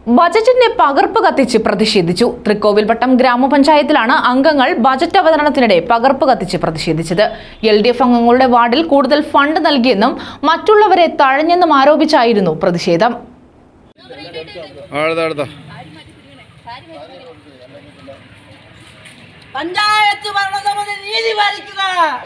ബജറ്റിന്റെ പകർപ്പ് കത്തിച്ച് പ്രതിഷേധിച്ചു തൃക്കോവിൽവട്ടം ഗ്രാമപഞ്ചായത്തിലാണ് അംഗങ്ങൾ ബജറ്റ് അവതരണത്തിനിടെ പകർപ്പ് കത്തിച്ച് പ്രതിഷേധിച്ചത് എൽ ഡി എഫ് അംഗങ്ങളുടെ വാർഡിൽ കൂടുതൽ ഫണ്ട് നൽകിയെന്നും മറ്റുള്ളവരെ തഴഞ്ഞെന്നും ആരോപിച്ചായിരുന്നു പ്രതിഷേധം അടുത്ത അടുത്ത പഞ്ചായത്ത് ഭരണസമിതി നീതി പാലിക്കുക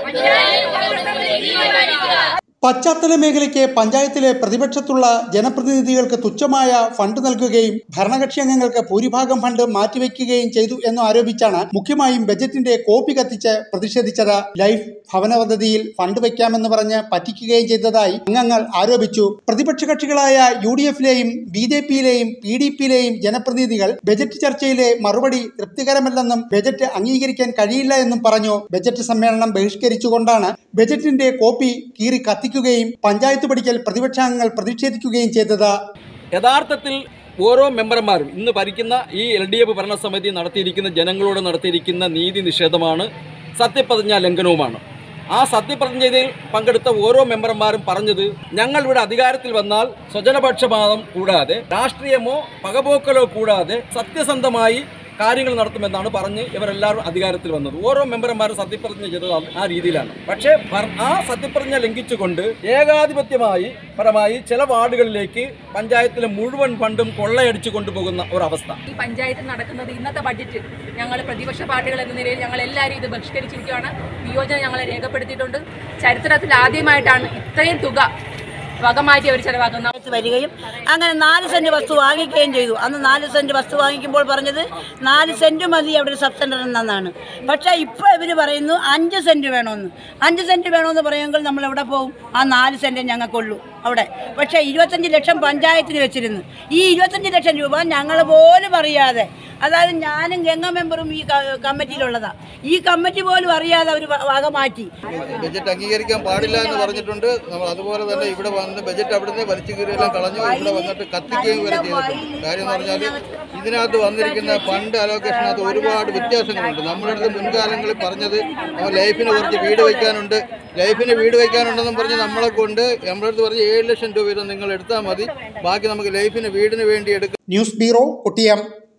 പശ്ചാത്തല മേഖലയ്ക്ക് പഞ്ചായത്തിലെ പ്രതിപക്ഷത്തുള്ള ജനപ്രതിനിധികൾക്ക് തുച്ഛമായ ഫണ്ട് നൽകുകയും ഭരണകക്ഷി അംഗങ്ങൾക്ക് ഭൂരിഭാഗം ഫണ്ട് മാറ്റിവെക്കുകയും ചെയ്തു എന്ന് ആരോപിച്ചാണ് മുഖ്യമായും ബജറ്റിന്റെ കോപ്പി കത്തിച്ച് പ്രതിഷേധിച്ചത് ലൈഫ് ഭവന പദ്ധതിയിൽ ഫണ്ട് വയ്ക്കാമെന്ന് പറഞ്ഞ് പറ്റിക്കുകയും ചെയ്തതായി അംഗങ്ങൾ ആരോപിച്ചു പ്രതിപക്ഷ കക്ഷികളായ യു ഡി എഫിലെയും ബി ജെ പിയിലെയും പി ഡി പിയിലെയും ജനപ്രതിനിധികൾ ബജറ്റ് ചർച്ചയിലെ മറുപടി തൃപ്തികരമല്ലെന്നും ബജറ്റ് അംഗീകരിക്കാൻ കഴിയില്ല എന്നും പറഞ്ഞു ബജറ്റ് സമ്മേളനം ബഹിഷ്കരിച്ചുകൊണ്ടാണ് ബജറ്റിന്റെ കോപ്പി കീറി കത്തിക്കുകയും പഞ്ചായത്ത് പഠിക്കൽ പ്രതിപക്ഷാംഗങ്ങൾ പ്രതിഷേധിക്കുകയും ചെയ്തത് യഥാർത്ഥത്തിൽ ഓരോ മെമ്പർമാരും ഇന്ന് ഭരിക്കുന്ന ഈ എൽ ഡി എഫ് ഭരണസമിതി നടത്തിയിരിക്കുന്ന ജനങ്ങളോട് നടത്തിയിരിക്കുന്ന നീതി നിഷേധമാണ് സത്യപ്രതിജ്ഞാ ലംഘനവുമാണ് ആ സത്യപ്രതിജ്ഞയിൽ പങ്കെടുത്ത ഓരോ മെമ്പർമാരും പറഞ്ഞത് ഞങ്ങൾ ഇവിടെ അധികാരത്തിൽ വന്നാൽ സ്വജനപക്ഷപാതം കൂടാതെ രാഷ്ട്രീയമോ പകപോക്കലോ കൂടാതെ സത്യസന്ധമായി കാര്യങ്ങൾ നടത്തുമെന്നാണ് പറഞ്ഞ് ഇവരെല്ലാവരും അധികാരത്തിൽ വന്നത് ഓരോ മെമ്പർമാരും സത്യപ്രതിജ്ഞ ചെയ്തത് ആ- ആ രീതിയിലാണ് പക്ഷേ ഭർ- ആ സത്യപ്രതിജ്ഞ ലംഘിച്ചുകൊണ്ട് ഏകാധിപത്യമായി പരമായി ചില വാർഡുകളിലേക്ക് പഞ്ചായത്തിലെ മുഴുവൻ ഫണ്ടും കൊള്ളയടിച്ചു കൊണ്ടുപോകുന്ന ഒരവസ്ഥ ഈ പഞ്ചായത്തിൽ നടക്കുന്നത് ഇന്നത്തെ ബഡ്ജറ്റ് ഞങ്ങൾ പ്രതിപക്ഷ പാർട്ടികൾ എന്ന നിലയിൽ ഞങ്ങൾ എല്ലാവരും ഇത് ബഹിഷ്കരിച്ചിരിക്കുകയാണ് വിയോജന ഞങ്ങളെ രേഖപ്പെടുത്തിയിട്ടുണ്ട് ചരിത്രത്തിൽ ആദ്യമായിട്ടാണ് ഇത്രയും തുക വകമാറ്റി അവർ ചെലവാക്കുന്നത് പഞ്ചായത്ത് വരികയും അങ്ങനെ നാല് സെന്റ് വസ്തു വാങ്ങിക്കുകയും ചെയ്തു അന്ന് നാല് സെന്റ് വസ്തു വാങ്ങിക്കുമ്പോൾ പറഞ്ഞത് നാല് സെന്റ് മതി അവിടെ ഒരു സബ് സെന്റർ എന്നാണ് പക്ഷേ ഇപ്പോൾ ഇവർ പറയുന്നു അഞ്ച് സെന്റ് വേണമെന്ന് അഞ്ച് സെന്റ് വേണമെന്ന് പറയുമെങ്കിൽ നമ്മൾ എവിടെ പോകും ആ നാല് സെന്റ് ഞങ്ങൾക്കുള്ളൂ അവിടെ പക്ഷേ ഇരുപത്തഞ്ച് ലക്ഷം പഞ്ചായത്തിന് വെച്ചിരുന്നു ഈ ഇരുപത്തഞ്ച് ലക്ഷം രൂപ ഞങ്ങൾ പോലും അറിയാതെ അതായത് ഞാനും ഗംഗ മെമ്പറും ഈ ക- കമ്മിറ്റിയിലുള്ളതാ ഈ കമ്മിറ്റി പോലും അറിയാതെ അവർ വക മാറ്റി ബജറ്റ് അംഗീകരിക്കാൻ പാടില്ല എന്ന് പറഞ്ഞിട്ടുണ്ട് നമ്മൾ അതുപോലെ തന്നെ ഇവിടെ വന്ന് ബജറ്റ് അവിടുന്ന് വലിച്ചു കീറിയെല്ലാം കളഞ്ഞു ഇവിടെ വന്നിട്ട് കത്തിക്കുകയും വരെ ചെയ്തിട്ടുണ്ട് കാര്യം എന്ന് പറഞ്ഞാൽ ഇതിനകത്ത് വന്നിരിക്കുന്ന ഫണ്ട് അലോക്കേഷനകത്ത് ഒരുപാട് വ്യത്യാസങ്ങളുണ്ട് നമ്മുടെ അടുത്ത് മുൻകാലങ്ങളിൽ പറഞ്ഞത് നമ്മൾ ലൈഫിന് കുറച്ച് വീട് വയ്ക്കാനുണ്ട് ലൈഫിന് വീട് വയ്ക്കാനുണ്ടെന്നും പറഞ്ഞ് നമ്മളെ കൊണ്ട് നമ്മുടെ അടുത്ത് പറഞ്ഞ് ഏഴ് ലക്ഷം രൂപ വീതം നിങ്ങൾ എടുത്താൽ മതി ബാക്കി നമുക്ക് ലൈഫിന് വീടിന് വേണ്ടി എടുക്കാം ന്യൂസ് ബ്യൂറോ കൊട്ടിയം